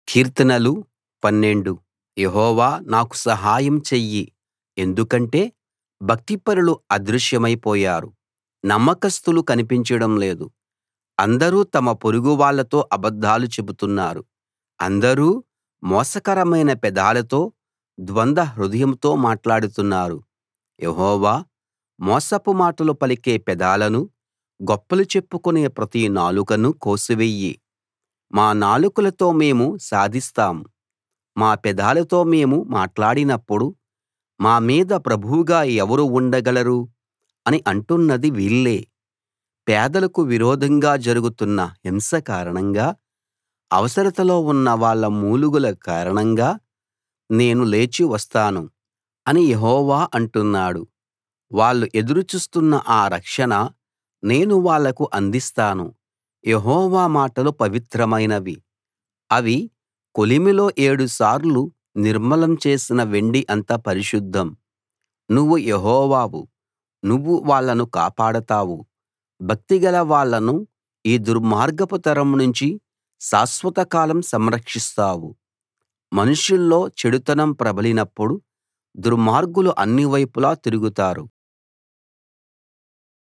కీర్తనలు 12 యెహోవా నాకు సహాయం చెయ్యి ఎందుకంటే భక్తిపరులు అదృశ్యమైపోయారు నమ్మకస్తులు కనిపించడం లేదు అందరూ తమ పొరుగువాళ్ళతో అబద్ధాలు చెబుతున్నారు అందరూ మోసకరమైన పెదాలతో ద్వంద్వ హృదయంతో మాట్లాడుతున్నారు యెహోవా మోసపు మాటలు పలికే పెదాలనూ గొప్పలు చెప్పుకునే ప్రతి నాలుకనూ కోసివెయ్యి మా నాలుకలతో మేము సాధిస్తాం మా పెదాలతో మేము మాట్లాడినప్పుడు మా మీద ప్రభువుగా ఎవరు ఉండగలరు అని అంటున్నది వీళ్ళే పేదలకు విరోధంగా జరుగుతున్న హింస కారణంగా అవసరతలో ఉన్న వాళ్ళ మూలుగుల కారణంగా నేను లేచి వస్తాను అని యెహోవా అంటున్నాడు వాళ్ళు ఎదురు చూస్తున్న ఆ రక్షణ నేను వాళ్లకు అందిస్తాను యెహోవా మాటలు పవిత్రమైనవి అవి కొలిమిలో ఏడు సార్లు నిర్మలం చేసిన వెండి అంత పరిశుద్ధం నువ్వు యెహోవావు నువ్వు వాళ్ళను కాపాడతావు భక్తిగల వాళ్ళను ఈ దుర్మార్గపు తరం నుంచి శాశ్వత కాలం సంరక్షిస్తావు మనుషుల్లో చెడుతనం ప్రబలినప్పుడు దుర్మార్గులు అన్ని వైపులా తిరుగుతారు